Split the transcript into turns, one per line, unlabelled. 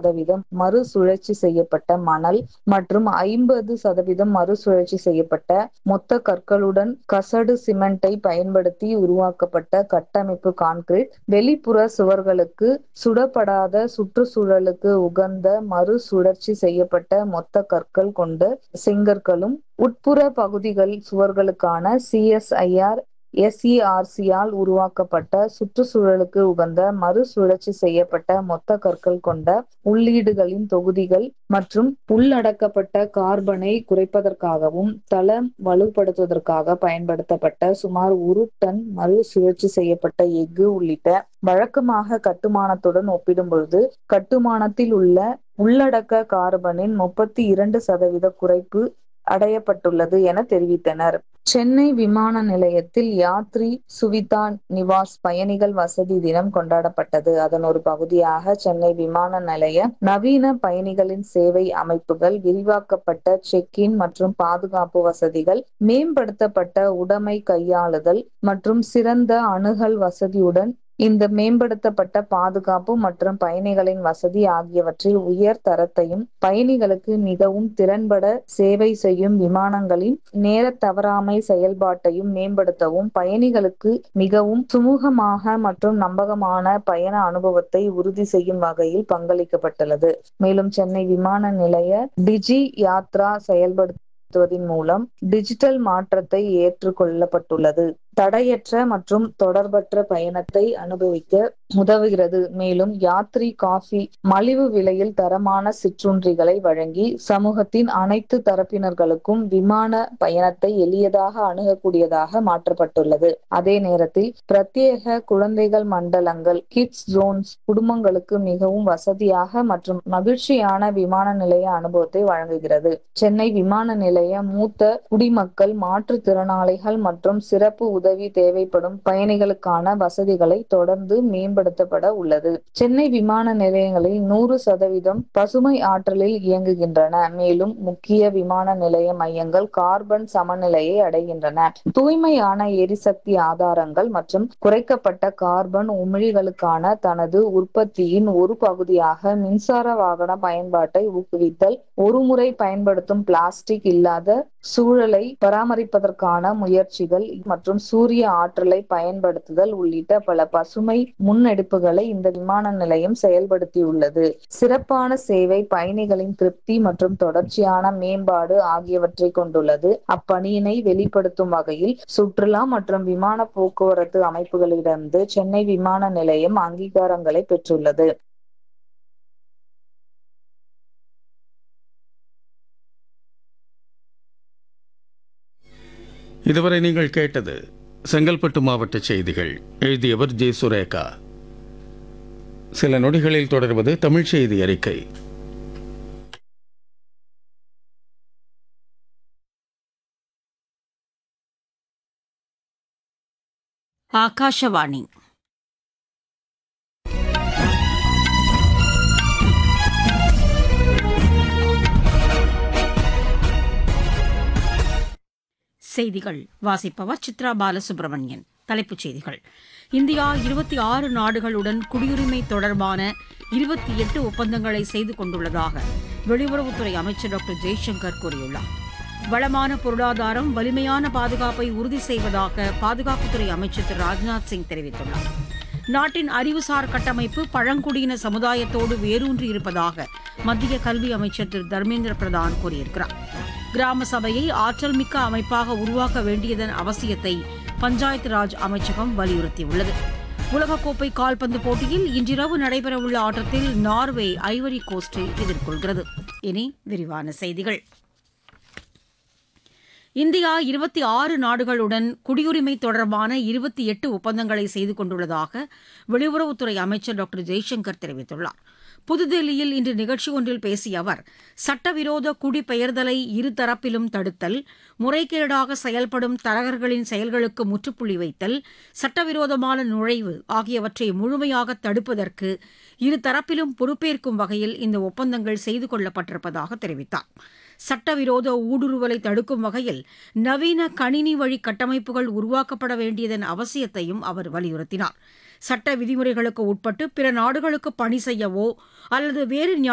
சதவீதம் மறுசுழற்சி செய்யப்பட்ட மணல் மற்றும் ஐம்பது சதவீதம் மறுசுழற்சி செய்யப்பட்ட மொத்த கற்களுடன் கசடு சிமெண்டை பயன்படுத்தி உருவாக்கப்பட்ட கட்டமைப்பு கான்கிரீட் வெளிப்புற சுவர்களுக்கு சுடப்படாத சுற்றுச்சூழலுக்கு உகந்த மறுசுழற்சி செய்யப்பட்ட மொத்த கற்கள் கொண்ட செங்கற்களும் உட்புற பகுதிகள் சுவர்களுக்கான சிஎஸ்ஐஆர் எஸ்இஆர்சியால் உருவாக்கப்பட்ட சுற்றுச்சூழலுக்கு உகந்த மறுசுழற்சி செய்யப்பட்ட மொத்த கற்கள் கொண்ட உள்ளீடுகளின் தொகுதிகள் மற்றும் உள்ளடக்கப்பட்ட கார்பனை குறைப்பதற்காகவும் தளம் வலுப்படுத்துவதற்காக பயன்படுத்தப்பட்ட சுமார் ஒரு டன் மறுசுழற்சி செய்யப்பட்ட எஃகு உள்ளிட்ட வழக்கமாக கட்டுமானத்துடன் ஒப்பிடும்பொழுது கட்டுமானத்தில் உள்ள உள்ளடக்க கார்பனின் முப்பத்தி இரண்டு சதவீத குறைப்பு அடையப்பட்டுள்ளது என தெரிவித்தனர் சென்னை விமான நிலையத்தில் யாத்ரி சுவிதா நிவாஸ் பயணிகள் வசதி தினம் கொண்டாடப்பட்டது அதன் ஒரு பகுதியாக சென்னை விமான நிலைய நவீன பயணிகளின் சேவை அமைப்புகள் விரிவாக்கப்பட்ட செக் இன் மற்றும் பாதுகாப்பு வசதிகள் மேம்படுத்தப்பட்ட உடைமை கையாளுதல் மற்றும் சிறந்த அணுகல் வசதியுடன் இந்த மேம்படுத்தப்பட்ட பாதுகாப்பு மற்றும் பயணிகளின் வசதி ஆகியவற்றில் உயர் தரத்தையும் பயணிகளுக்கு மிகவும் திறன்பட சேவை செய்யும் விமானங்களின் நேர தவறாமை செயல்பாட்டையும் மேம்படுத்தவும் பயணிகளுக்கு மிகவும் சுமூகமாக மற்றும் நம்பகமான பயண அனுபவத்தை உறுதி செய்யும் வகையில் பங்களிக்கப்பட்டுள்ளது மேலும் சென்னை விமான நிலைய டிஜி யாத்ரா செயல்படுத்துவதன் மூலம் டிஜிட்டல் மாற்றத்தை ஏற்றுக்கொள்ளப்பட்டுள்ளது தடையற்ற மற்றும் தொடர்பற்ற பயணத்தை அனுபவிக்க உதவுகிறது மேலும் யாத்ரி காஃபி மலிவு விலையில் தரமான சிற்றுண்டிகளை வழங்கி சமூகத்தின் அனைத்து தரப்பினர்களுக்கும் விமான பயணத்தை எளியதாக அணுகக்கூடியதாக மாற்றப்பட்டுள்ளது அதே நேரத்தில் பிரத்யேக குழந்தைகள் மண்டலங்கள் கிட்ஸ் ஜோன்ஸ் குடும்பங்களுக்கு மிகவும் வசதியாக மற்றும் மகிழ்ச்சியான விமான நிலைய அனுபவத்தை வழங்குகிறது சென்னை விமான நிலைய மூத்த குடிமக்கள் மாற்றுத்திறனாளிகள் மற்றும் சிறப்பு உதவி தேவைப்படும் பயணிகளுக்கான வசதிகளை தொடர்ந்து மேம்படுத்தப்பட உள்ளது சென்னை விமான நிலையங்களில் நூறு சதவீதம் பசுமை ஆற்றலில் இயங்குகின்றன மேலும் முக்கிய விமான நிலைய மையங்கள் கார்பன் சமநிலையை அடைகின்றன தூய்மையான எரிசக்தி ஆதாரங்கள் மற்றும் குறைக்கப்பட்ட கார்பன் உமிழ்களுக்கான தனது உற்பத்தியின் ஒரு பகுதியாக மின்சார வாகன பயன்பாட்டை ஊக்குவித்தல் ஒருமுறை பயன்படுத்தும் பிளாஸ்டிக் இல்லாத சூழலை பராமரிப்பதற்கான முயற்சிகள் மற்றும் சூரிய ஆற்றலை பயன்படுத்துதல் உள்ளிட்ட பல பசுமை முன்னெடுப்புகளை இந்த விமான நிலையம் செயல்படுத்தியுள்ளது சிறப்பான சேவை பயணிகளின் திருப்தி மற்றும் தொடர்ச்சியான மேம்பாடு ஆகியவற்றை கொண்டுள்ளது அப்பணியினை வெளிப்படுத்தும் வகையில் சுற்றுலா மற்றும் விமான போக்குவரத்து அமைப்புகளிடமிருந்து சென்னை விமான நிலையம் அங்கீகாரங்களை பெற்றுள்ளது
இதுவரை நீங்கள் கேட்டது செங்கல்பட்டு மாவட்ட செய்திகள் எழுதியவர் ஜே சுரேகா சில நொடிகளில் தொடர்வது தமிழ் செய்தி அறிக்கை
ಆಕಾಶವಾಣಿ செய்திகள் வாசிப்பவர் சித்ரா பாலசுப்ரமணியன் தலைப்புச் செய்திகள் இந்தியா இருபத்தி ஆறு நாடுகளுடன் குடியுரிமை தொடர்பான இருபத்தி எட்டு ஒப்பந்தங்களை செய்து கொண்டுள்ளதாக வெளியுறவுத்துறை அமைச்சர் டாக்டர் ஜெய்சங்கர் கூறியுள்ளார் வளமான பொருளாதாரம் வலிமையான பாதுகாப்பை உறுதி செய்வதாக பாதுகாப்புத்துறை அமைச்சர் திரு ராஜ்நாத் சிங் தெரிவித்துள்ளார் நாட்டின் அறிவுசார் கட்டமைப்பு பழங்குடியின சமுதாயத்தோடு வேரூன்றி இருப்பதாக மத்திய கல்வி அமைச்சர் திரு தர்மேந்திர பிரதான் கூறியிருக்கிறார் கிராம சபையை ஆற்றல் மிக்க அமைப்பாக உருவாக்க வேண்டியதன் அவசியத்தை பஞ்சாயத்து ராஜ் அமைச்சகம் வலியுறுத்தியுள்ளது உலகக்கோப்பை கால்பந்து போட்டியில் இன்றிரவு நடைபெறவுள்ள ஆட்டத்தில் நார்வே ஐவரி கோஸ்டை எதிர்கொள்கிறது இனி விரிவான செய்திகள் இந்தியா இருபத்தி ஆறு நாடுகளுடன் குடியுரிமை தொடர்பான இருபத்தி எட்டு ஒப்பந்தங்களை செய்து கொண்டுள்ளதாக வெளியுறவுத்துறை அமைச்சர் டாக்டர் ஜெய்சங்கர் தெரிவித்துள்ளார் புதுதில்லியில் இன்று நிகழ்ச்சி ஒன்றில் பேசிய அவர் சட்டவிரோத குடிபெயர்தலை இருதரப்பிலும் தடுத்தல் முறைகேடாக செயல்படும் தரகர்களின் செயல்களுக்கு முற்றுப்புள்ளி வைத்தல் சட்டவிரோதமான நுழைவு ஆகியவற்றை முழுமையாக தடுப்பதற்கு இருதரப்பிலும் பொறுப்பேற்கும் வகையில் இந்த ஒப்பந்தங்கள் செய்து கொள்ளப்பட்டிருப்பதாக தெரிவித்தார் சட்டவிரோத ஊடுருவலை தடுக்கும் வகையில் நவீன கணினி வழி கட்டமைப்புகள் உருவாக்கப்பட வேண்டியதன் அவசியத்தையும் அவர் வலியுறுத்தினார் சட்ட விதிமுறைகளுக்கு உட்பட்டு பிற நாடுகளுக்கு பணி செய்யவோ அல்லது வேறு